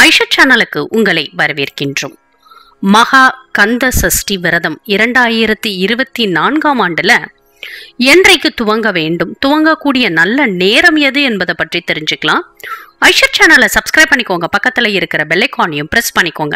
ஐஷா சேனலுக்கு உங்களை வரவேற்கின்றோம் மகா கந்த சஷ்டி விரதம் இரண்டாயிரத்தி இருபத்தி நான்காம் ஆண்டுல என்றைக்கு துவங்க வேண்டும் துவங்கக்கூடிய நல்ல நேரம் எது என்பதை பற்றி தெரிஞ்சுக்கலாம் ஐஷா சேனலை சப்ஸ்கிரைப் பண்ணிக்கோங்க பக்கத்துல இருக்கிற பெல்லைக்கானையும் பிரஸ் பண்ணிக்கோங்க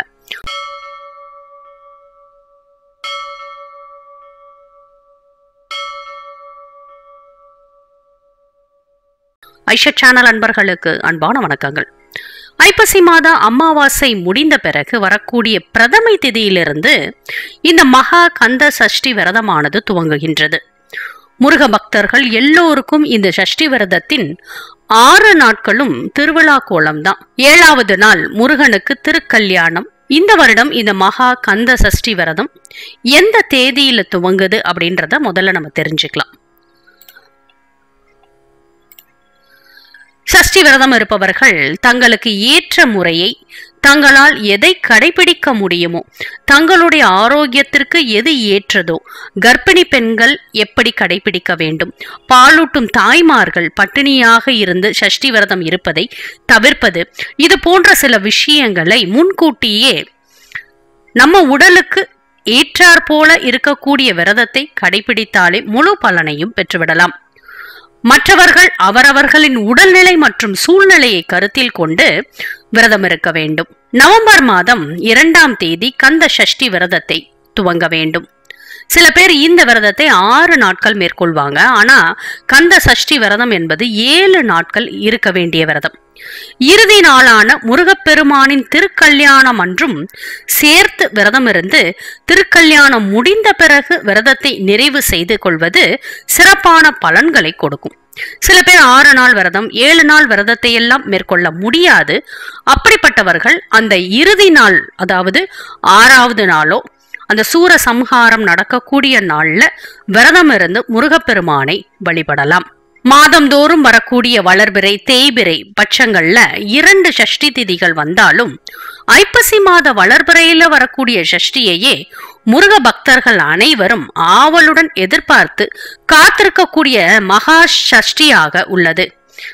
ஐஷா சேனல் அன்பர்களுக்கு அன்பான வணக்கங்கள் ஐப்பசி மாத அமாவாசை முடிந்த பிறகு வரக்கூடிய பிரதமை திதியிலிருந்து இந்த மகா கந்த சஷ்டி விரதமானது துவங்குகின்றது முருக பக்தர்கள் எல்லோருக்கும் இந்த சஷ்டி விரதத்தின் ஆறு நாட்களும் திருவிழா கோலம்தான் ஏழாவது நாள் முருகனுக்கு திருக்கல்யாணம் இந்த வருடம் இந்த மகா கந்த சஷ்டி விரதம் எந்த தேதியில துவங்குது அப்படின்றத முதல்ல நம்ம தெரிஞ்சுக்கலாம் சஷ்டி விரதம் இருப்பவர்கள் தங்களுக்கு ஏற்ற முறையை தங்களால் எதை கடைபிடிக்க முடியுமோ தங்களுடைய ஆரோக்கியத்திற்கு எது ஏற்றதோ கர்ப்பிணி பெண்கள் எப்படி கடைபிடிக்க வேண்டும் பாலூட்டும் தாய்மார்கள் பட்டினியாக இருந்து சஷ்டி விரதம் இருப்பதை தவிர்ப்பது இது போன்ற சில விஷயங்களை முன்கூட்டியே நம்ம உடலுக்கு ஏற்றாற் போல இருக்கக்கூடிய விரதத்தை கடைபிடித்தாலே முழு பலனையும் பெற்றுவிடலாம் மற்றவர்கள் அவரவர்களின் உடல்நிலை மற்றும் சூழ்நிலையை கருத்தில் கொண்டு விரதம் இருக்க வேண்டும் நவம்பர் மாதம் இரண்டாம் தேதி கந்த சஷ்டி விரதத்தை துவங்க வேண்டும் சில பேர் இந்த விரதத்தை ஆறு நாட்கள் மேற்கொள்வாங்க ஆனா கந்த சஷ்டி விரதம் என்பது ஏழு நாட்கள் இருக்க வேண்டிய விரதம் இறுதி நாளான முருகப்பெருமானின் திருக்கல்யாணம் அன்றும் சேர்த்து விரதம் இருந்து திருக்கல்யாணம் முடிந்த பிறகு விரதத்தை நிறைவு செய்து கொள்வது சிறப்பான பலன்களை கொடுக்கும் சில பேர் ஆறு நாள் விரதம் ஏழு நாள் விரதத்தை எல்லாம் மேற்கொள்ள முடியாது அப்படிப்பட்டவர்கள் அந்த இறுதி நாள் அதாவது ஆறாவது நாளோ அந்த சூர சம்ஹாரம் நடக்கக்கூடிய நாள்ல விரதம் இருந்து முருகப்பெருமானை வழிபடலாம் மாதந்தோறும் வரக்கூடிய வளர்பிறை தேய்பிறை பட்சங்கள்ல இரண்டு சஷ்டி திதிகள் வந்தாலும் ஐப்பசி மாத வளர்பிறையில வரக்கூடிய சஷ்டியையே முருக பக்தர்கள் அனைவரும் ஆவலுடன் எதிர்பார்த்து காத்திருக்கக்கூடிய மகா சஷ்டியாக உள்ளது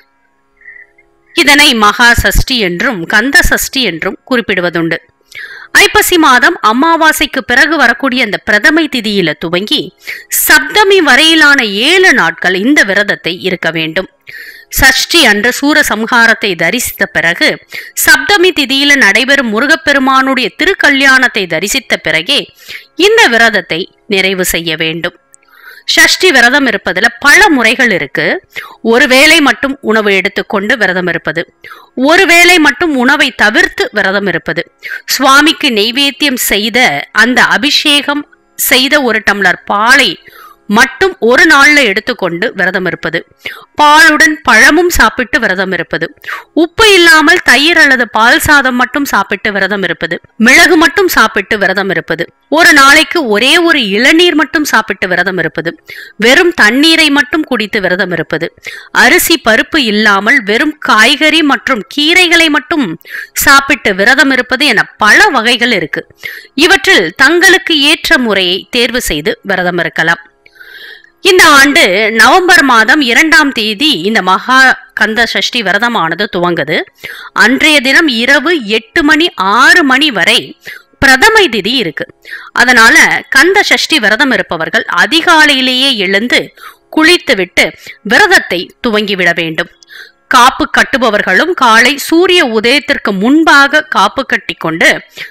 இதனை மகா சஷ்டி என்றும் கந்த சஷ்டி என்றும் குறிப்பிடுவதுண்டு ஐப்பசி மாதம் அமாவாசைக்கு பிறகு வரக்கூடிய அந்த பிரதமை திதியில துவங்கி சப்தமி வரையிலான ஏழு நாட்கள் இந்த விரதத்தை இருக்க வேண்டும் சஷ்டி அன்று சூர சம்ஹாரத்தை தரிசித்த பிறகு சப்தமி திதியில நடைபெறும் முருகப்பெருமானுடைய திருக்கல்யாணத்தை தரிசித்த பிறகே இந்த விரதத்தை நிறைவு செய்ய வேண்டும் சஷ்டி விரதம் இருப்பதுல பல முறைகள் இருக்கு ஒருவேளை மட்டும் உணவு எடுத்துக்கொண்டு விரதம் இருப்பது ஒருவேளை மட்டும் உணவை தவிர்த்து விரதம் இருப்பது சுவாமிக்கு நெய்வேத்தியம் செய்த அந்த அபிஷேகம் செய்த ஒரு டம்ளர் பாலை மட்டும் ஒரு நாள்ல எடுத்துக்கொண்டு விரதம் இருப்பது பாலுடன் பழமும் சாப்பிட்டு விரதம் இருப்பது உப்பு இல்லாமல் தயிர் அல்லது பால் சாதம் மட்டும் சாப்பிட்டு விரதம் இருப்பது மிளகு மட்டும் சாப்பிட்டு விரதம் இருப்பது ஒரு நாளைக்கு ஒரே ஒரு இளநீர் மட்டும் சாப்பிட்டு விரதம் இருப்பது வெறும் தண்ணீரை மட்டும் குடித்து விரதம் இருப்பது அரிசி பருப்பு இல்லாமல் வெறும் காய்கறி மற்றும் கீரைகளை மட்டும் சாப்பிட்டு விரதம் இருப்பது என பல வகைகள் இருக்கு இவற்றில் தங்களுக்கு ஏற்ற முறையை தேர்வு செய்து விரதம் இருக்கலாம் இந்த ஆண்டு நவம்பர் மாதம் இரண்டாம் தேதி இந்த மகா கந்த சஷ்டி விரதமானது துவங்குது அன்றைய தினம் இரவு எட்டு மணி ஆறு மணி வரை பிரதமை திதி இருக்கு அதனால கந்த சஷ்டி விரதம் இருப்பவர்கள் அதிகாலையிலேயே எழுந்து குளித்துவிட்டு விரதத்தை துவங்கிவிட வேண்டும் காப்பு கட்டுபவர்களும் காலை சூரிய உதயத்திற்கு முன்பாக காப்பு கட்டி கொண்டு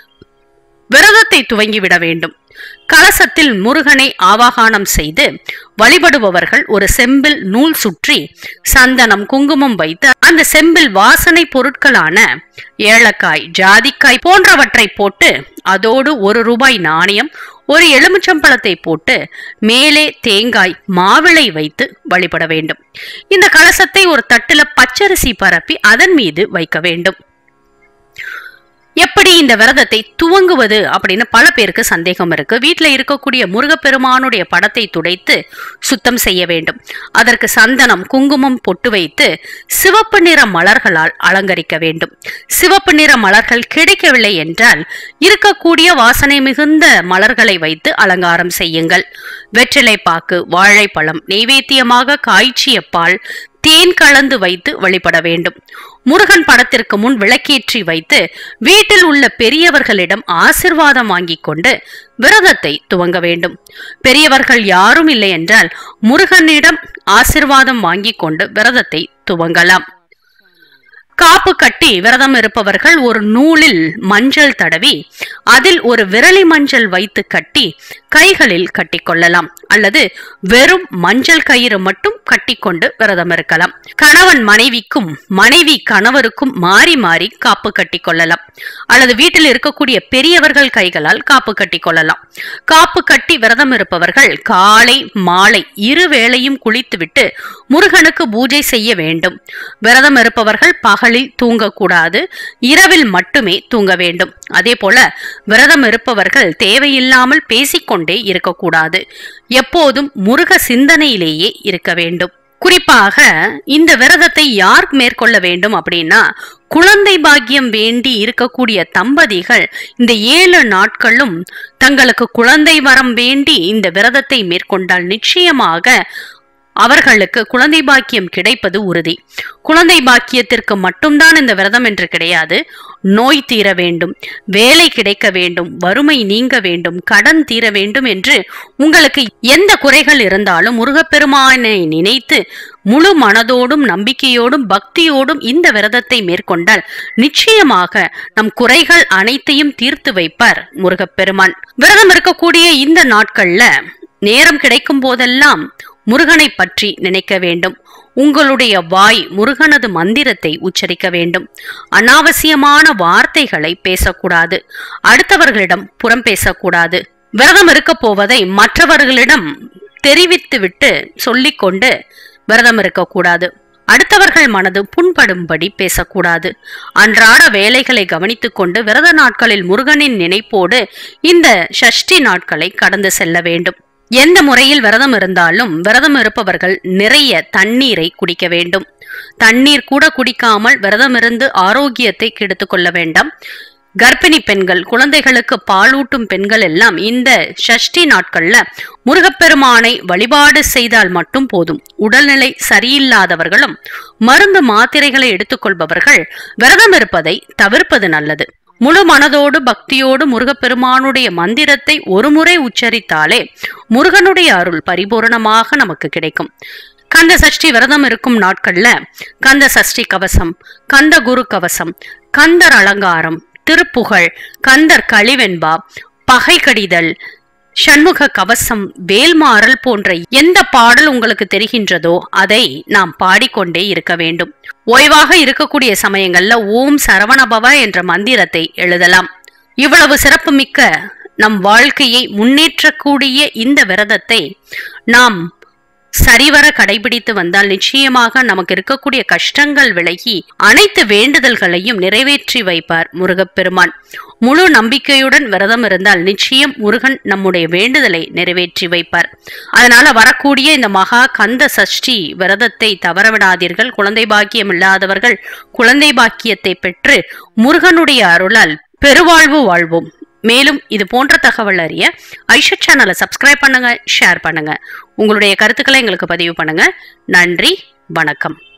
விரதத்தை துவங்கிவிட வேண்டும் கலசத்தில் முருகனை ஆவாகானம் செய்து வழிபடுபவர்கள் ஒரு செம்பில் நூல் சுற்றி சந்தனம் குங்குமம் வைத்து அந்த செம்பில் வாசனை பொருட்களான ஏலக்காய் ஜாதிக்காய் போன்றவற்றை போட்டு அதோடு ஒரு ரூபாய் நாணயம் ஒரு எலுமிச்சம்பழத்தை போட்டு மேலே தேங்காய் மாவிளை வைத்து வழிபட வேண்டும் இந்த கலசத்தை ஒரு தட்டுல பச்சரிசி பரப்பி அதன் மீது வைக்க வேண்டும் எப்படி இந்த விரதத்தை துவங்குவது அப்படின்னு பல பேருக்கு சந்தேகம் இருக்கு வீட்டில் இருக்கக்கூடிய முருகப்பெருமானுடைய படத்தை துடைத்து சுத்தம் செய்ய வேண்டும் அதற்கு சந்தனம் குங்குமம் பொட்டு வைத்து சிவப்பு நிற மலர்களால் அலங்கரிக்க வேண்டும் சிவப்பு நிற மலர்கள் கிடைக்கவில்லை என்றால் இருக்கக்கூடிய வாசனை மிகுந்த மலர்களை வைத்து அலங்காரம் செய்யுங்கள் வெற்றிலை பாக்கு வாழைப்பழம் நெய்வேத்தியமாக காய்ச்சிய பால் தேன் கலந்து வைத்து வழிபட வேண்டும் முருகன் படத்திற்கு முன் விளக்கேற்றி வைத்து வீட்டில் உள்ள பெரியவர்களிடம் ஆசிர்வாதம் வாங்கிக் கொண்டு விரதத்தை துவங்க வேண்டும் பெரியவர்கள் யாரும் இல்லை என்றால் முருகனிடம் ஆசிர்வாதம் வாங்கிக் கொண்டு விரதத்தை துவங்கலாம் காப்பு கட்டி விரதம் இருப்பவர்கள் ஒரு நூலில் மஞ்சள் தடவி அதில் ஒரு விரலி மஞ்சள் வைத்து கட்டி கைகளில் கட்டிக்கொள்ளலாம் அல்லது வெறும் மஞ்சள் கயிறு மட்டும் கட்டிக்கொண்டு விரதம் இருக்கலாம் கணவன் மனைவிக்கும் மனைவி கணவருக்கும் மாறி மாறி காப்பு கட்டிக்கொள்ளலாம் அல்லது வீட்டில் இருக்கக்கூடிய பெரியவர்கள் கைகளால் காப்பு கட்டிக்கொள்ளலாம் காப்பு கட்டி விரதம் இருப்பவர்கள் காலை மாலை இரு வேளையும் குளித்துவிட்டு முருகனுக்கு பூஜை செய்ய வேண்டும் விரதம் இருப்பவர்கள் பகலில் தூங்கக்கூடாது இரவில் மட்டுமே தூங்க வேண்டும் அதே போல விரதம் இருப்பவர்கள் தேவையில்லாமல் பேசிக்கொண்டே இருக்கக்கூடாது எப்போதும் முருக சிந்தனையிலேயே இருக்க வேண்டும் குறிப்பாக இந்த விரதத்தை யார் மேற்கொள்ள வேண்டும் அப்படின்னா குழந்தை பாக்கியம் வேண்டி இருக்கக்கூடிய தம்பதிகள் இந்த ஏழு நாட்களும் தங்களுக்கு குழந்தை வரம் வேண்டி இந்த விரதத்தை மேற்கொண்டால் நிச்சயமாக அவர்களுக்கு குழந்தை பாக்கியம் கிடைப்பது உறுதி குழந்தை பாக்கியத்திற்கு மட்டும்தான் இந்த விரதம் என்று கிடையாது நோய் தீர வேண்டும் வேலை கிடைக்க வேண்டும் வறுமை நீங்க வேண்டும் கடன் தீர வேண்டும் என்று உங்களுக்கு எந்த குறைகள் இருந்தாலும் முருகப்பெருமானை நினைத்து முழு மனதோடும் நம்பிக்கையோடும் பக்தியோடும் இந்த விரதத்தை மேற்கொண்டால் நிச்சயமாக நம் குறைகள் அனைத்தையும் தீர்த்து வைப்பார் முருகப்பெருமான் விரதம் இருக்கக்கூடிய இந்த நாட்கள்ல நேரம் கிடைக்கும் போதெல்லாம் முருகனை பற்றி நினைக்க வேண்டும் உங்களுடைய வாய் முருகனது மந்திரத்தை உச்சரிக்க வேண்டும் அனாவசியமான வார்த்தைகளை பேசக்கூடாது அடுத்தவர்களிடம் புறம் பேசக்கூடாது விரதம் இருக்க போவதை மற்றவர்களிடம் தெரிவித்துவிட்டு சொல்லிக்கொண்டு விரதம் இருக்கக்கூடாது அடுத்தவர்கள் மனது புண்படும்படி பேசக்கூடாது அன்றாட வேலைகளை கவனித்துக் கொண்டு விரத நாட்களில் முருகனின் நினைப்போடு இந்த ஷஷ்டி நாட்களை கடந்து செல்ல வேண்டும் எந்த முறையில் விரதம் இருந்தாலும் விரதம் இருப்பவர்கள் நிறைய தண்ணீரை குடிக்க வேண்டும் தண்ணீர் கூட குடிக்காமல் விரதம் இருந்து ஆரோக்கியத்தை கெடுத்துக் கொள்ள வேண்டாம் கர்ப்பிணி பெண்கள் குழந்தைகளுக்கு பாலூட்டும் பெண்கள் எல்லாம் இந்த ஷஷ்டி நாட்கள்ல முருகப்பெருமானை வழிபாடு செய்தால் மட்டும் போதும் உடல்நிலை சரியில்லாதவர்களும் மருந்து மாத்திரைகளை எடுத்துக்கொள்பவர்கள் விரதம் இருப்பதை தவிர்ப்பது நல்லது முழு மனதோடு பக்தியோடு முருகப்பெருமானுடைய மந்திரத்தை ஒருமுறை உச்சரித்தாலே முருகனுடைய அருள் பரிபூரணமாக நமக்கு கிடைக்கும் கந்த சஷ்டி விரதம் இருக்கும் நாட்கள்ல கந்த சஷ்டி கவசம் கந்த குரு கவசம் கந்தர் அலங்காரம் திருப்புகழ் கந்தர் கழிவென்பா பகை கடிதல் சண்முக கவசம் வேல்மாறல் போன்ற எந்த பாடல் உங்களுக்கு தெரிகின்றதோ அதை நாம் பாடிக்கொண்டே இருக்க வேண்டும் ஓய்வாக இருக்கக்கூடிய சமயங்கள்ல ஓம் சரவணபவ என்ற மந்திரத்தை எழுதலாம் இவ்வளவு சிறப்புமிக்க நம் வாழ்க்கையை முன்னேற்றக்கூடிய இந்த விரதத்தை நாம் சரிவர கடைபிடித்து வந்தால் நிச்சயமாக நமக்கு இருக்கக்கூடிய கஷ்டங்கள் விலகி அனைத்து வேண்டுதல்களையும் நிறைவேற்றி வைப்பார் முருகப்பெருமான் முழு நம்பிக்கையுடன் விரதம் இருந்தால் நிச்சயம் முருகன் நம்முடைய வேண்டுதலை நிறைவேற்றி வைப்பார் அதனால வரக்கூடிய இந்த மகா கந்த சஷ்டி விரதத்தை தவறவிடாதீர்கள் குழந்தை பாக்கியம் இல்லாதவர்கள் குழந்தை பாக்கியத்தை பெற்று முருகனுடைய அருளால் பெருவாழ்வு வாழ்வோம் மேலும் இது போன்ற தகவல் அறிய ஐஷா சேனலை சப்ஸ்கிரைப் பண்ணுங்க ஷேர் பண்ணுங்க உங்களுடைய கருத்துக்களை எங்களுக்கு பதிவு பண்ணுங்க நன்றி வணக்கம்